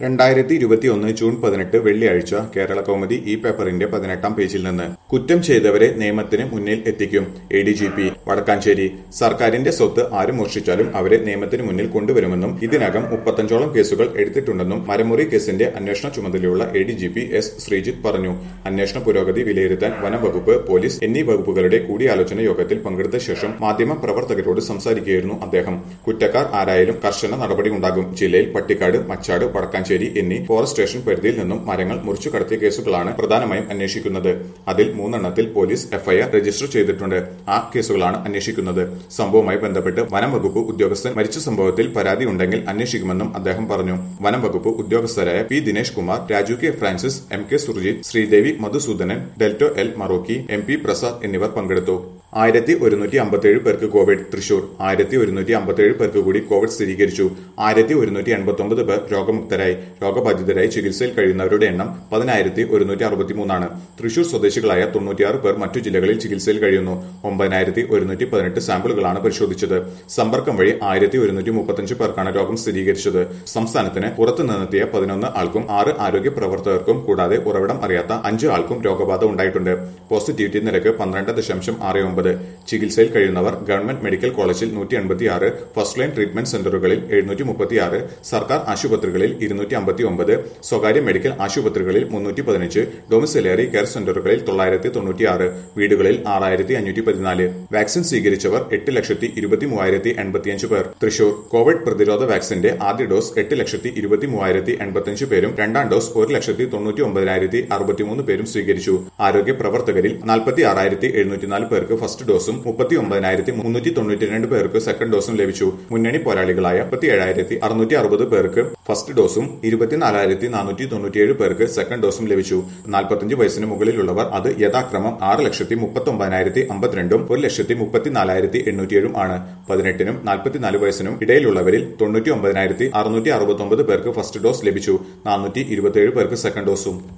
രണ്ടായിരത്തി ഇരുപത്തിയൊന്ന് ജൂൺ പതിനെട്ട് വെള്ളിയാഴ്ച കേരള കൗമുദി ഈ പേപ്പറിന്റെ പതിനെട്ടാം പേജിൽ നിന്ന് കുറ്റം ചെയ്തവരെ നിയമത്തിന് മുന്നിൽ എത്തിക്കും A D G P Vadakkanchery സർക്കാരിന്റെ സ്വത്ത് ആര് മോഷ്ടിച്ചാലും അവരെ നിയമത്തിന് മുന്നിൽ കൊണ്ടുവരുമെന്നും ഇതിനകം മുപ്പത്തഞ്ചോളം കേസുകൾ എടുത്തിട്ടുണ്ടെന്നും മരമുറി കേസിന്റെ അന്വേഷണ ചുമതലയുള്ള A D G P S Sreejith പറഞ്ഞു അന്വേഷണ പുരോഗതി വിലയിരുത്താൻ വനംവകുപ്പ് പോലീസ് എന്നീ വകുപ്പുകളുടെ കൂടിയാലോചന യോഗത്തിൽ പങ്കെടുത്ത ശേഷം മാധ്യമ പ്രവർത്തകരോട് സംസാരിക്കുകയായിരുന്നു അദ്ദേഹം കുറ്റക്കാർ ആരായാലും കർശന നടപടി ഉണ്ടാകും ജില്ലയിൽ പട്ടിക്കാട് മച്ചാട് വടക്കാഞ്ചേരി എന്നീ ഫോറസ്റ്റ് സ്റ്റേഷൻ പരിധിയിൽ നിന്നും മരങ്ങൾ മുറിച്ചു കടത്തിയ കേസുകളാണ് പ്രധാനമായും അന്വേഷിക്കുന്നത് അതിൽ മൂന്നെണ്ണത്തിൽ പോലീസ് എഫ്ഐആർ രജിസ്റ്റർ ചെയ്തിട്ടുണ്ട് ആ കേസുകളാണ് അന്വേഷിക്കുന്നത് സംഭവവുമായി ബന്ധപ്പെട്ട് വനം വകുപ്പ് ഉദ്യോഗസ്ഥൻ മരിച്ച സംഭവത്തിൽ പരാതി ഉണ്ടെങ്കിൽ അന്വേഷിക്കുമെന്നും അദ്ദേഹം പറഞ്ഞു വനം വകുപ്പ് ഉദ്യോഗസ്ഥരായ P Dinesh Kumar Raju K Francis M K Surjith Sreedevi Madhusoodanan Delto L Marokki M P Prasad എന്നിവർ പങ്കെടുത്തു ആയിരത്തി ഒരുന്നൂറ്റി അമ്പത്തിയേഴ് പേർക്ക് കോവിഡ് തൃശൂർ ആയിരത്തി ഒരുന്നൂറ്റി അമ്പത്തിയേഴ് പേർക്ക് കൂടി കോവിഡ് സ്ഥിരീകരിച്ചു ആയിരത്തി ഒരുന്നൂറ്റി എൺപത്തി പേർ രോഗമുക്തരായി രോഗബാധിതരായി ചികിത്സയിൽ കഴിയുന്നവരുടെ എണ്ണം പതിനായിരത്തി ഒരുന്നൂറ്റി അറുപത്തിമൂന്നാണ് തൃശൂർ സ്വദേശികളായ തൊണ്ണൂറ്റിയാറ് പേർ മറ്റു ജില്ലകളിൽ ചികിത്സയിൽ കഴിയുന്നു ഒമ്പതിനായിരത്തി ഒരുന്നൂറ്റി പതിനെട്ട് സാമ്പിളുകളാണ് പരിശോധിച്ചത് സമ്പർക്കം വഴി ആയിരത്തി ഒരുന്നൂറ്റി മുപ്പത്തഞ്ച് പേർക്കാണ് രോഗം സ്ഥിരീകരിച്ചത് സംസ്ഥാനത്തിന് പുറത്തു നിന്നെത്തിയ പതിനൊന്ന് ആൾക്കും ആറ് ആരോഗ്യ പ്രവർത്തകർക്കും കൂടാതെ ഉറവിടം അറിയാത്ത അഞ്ച് ആൾക്കും രോഗബാധ ഉണ്ടായിട്ടുണ്ട് പോസിറ്റിവിറ്റി നിരക്ക് പന്ത്രണ്ട് ദശാംശം ആറ് ഒമ്പത് ചികിത്സയിൽ കഴിയുന്നവർ ഗവൺമെന്റ് മെഡിക്കൽ കോളേജിൽ നൂറ്റി അൻപത്തിയാറ് ഫസ്റ്റ് ലൈൻ ട്രീറ്റ്മെന്റ് സെന്ററുകളിൽ എഴുന്നൂറ്റി മുപ്പത്തിയാറ് സർക്കാർ ആശുപത്രികളിൽ ഇരുന്നൂറ്റി അമ്പത്തി ഒമ്പത് സ്വകാര്യ മെഡിക്കൽ ആശുപത്രികളിൽ മുന്നൂറ്റി പതിനഞ്ച് ഡൊമിസിലറി കെയർ സെന്ററുകളിൽ തൊള്ളായിരത്തി തൊണ്ണൂറ്റിയാറ് വീടുകളിൽ ആറായിരത്തി അഞ്ഞൂറ്റി പതിനാല് വാക്സിൻ സ്വീകരിച്ചവർ എട്ട് ലക്ഷത്തി ഇരുപത്തി മൂവായിരത്തി എൺപത്തിയഞ്ച് പേർ തൃശൂർ കോവിഡ് പ്രതിരോധ വാക്സിന്റെ ആദ്യ ഡോസ് എട്ട് ലക്ഷത്തി ഇരുപത്തി മൂവായിരത്തി എൺപത്തിയഞ്ച് പേരും രണ്ടാം ഡോസ് ഒരു ലക്ഷത്തി തൊണ്ണൂറ്റി ഒമ്പതിനായിരത്തി അറുപത്തിമൂന്ന് പേരും സ്വീകരിച്ചു ആരോഗ്യ പ്രവർത്തകരിൽ നാൽപ്പത്തി ആറായിരത്തി എഴുന്നൂറ്റിനാല് പേർക്ക് ഫസ്റ്റ് ഡോസും മുപ്പത്തി ഒമ്പതിനായിരത്തി മുന്നൂറ്റി തൊണ്ണൂറ്റി രണ്ട് പേർക്ക് സെക്കൻഡ് ഡോസും ലഭിച്ചു മുന്നണി പോരാളികളായ മുപ്പത്തി ഏഴായിരത്തി അറുന്നൂറ്റി അറുപത് പേർക്ക് ഫസ്റ്റ് ഡോസും ഇരുപത്തിനാലായിരത്തി നാനൂറ്റി തൊണ്ണൂറ്റിയേഴ് പേർക്ക് സെക്കൻഡ് ഡോസും ലഭിച്ചു നാൽപ്പത്തഞ്ച് വയസ്സിന് മുകളിലുള്ളവർ അത് യഥാക്രമം ആറ് ലക്ഷത്തി മുപ്പത്തി ഒമ്പതിനായിരത്തി അമ്പത്തിരണ്ടും ഒരു ലക്ഷത്തി മുപ്പത്തിനാലായിരത്തി എണ്ണൂറ്റിയേഴും ആണ് പതിനെട്ടിനും നാൽപ്പത്തിനാല് വയസ്സിനും ഇടയിലുള്ളവരിൽ തൊണ്ണൂറ്റി ഒമ്പതിനായിരത്തി അറുന്നൂറ്റി അറുപത്തി ഒമ്പത് പേർക്ക് ഫസ്റ്റ് ഡോസ് ലഭിച്ചു നാനൂറ്റി ഇരുപത്തിയേഴ് പേർക്ക് സെക്കൻഡ് ഡോസും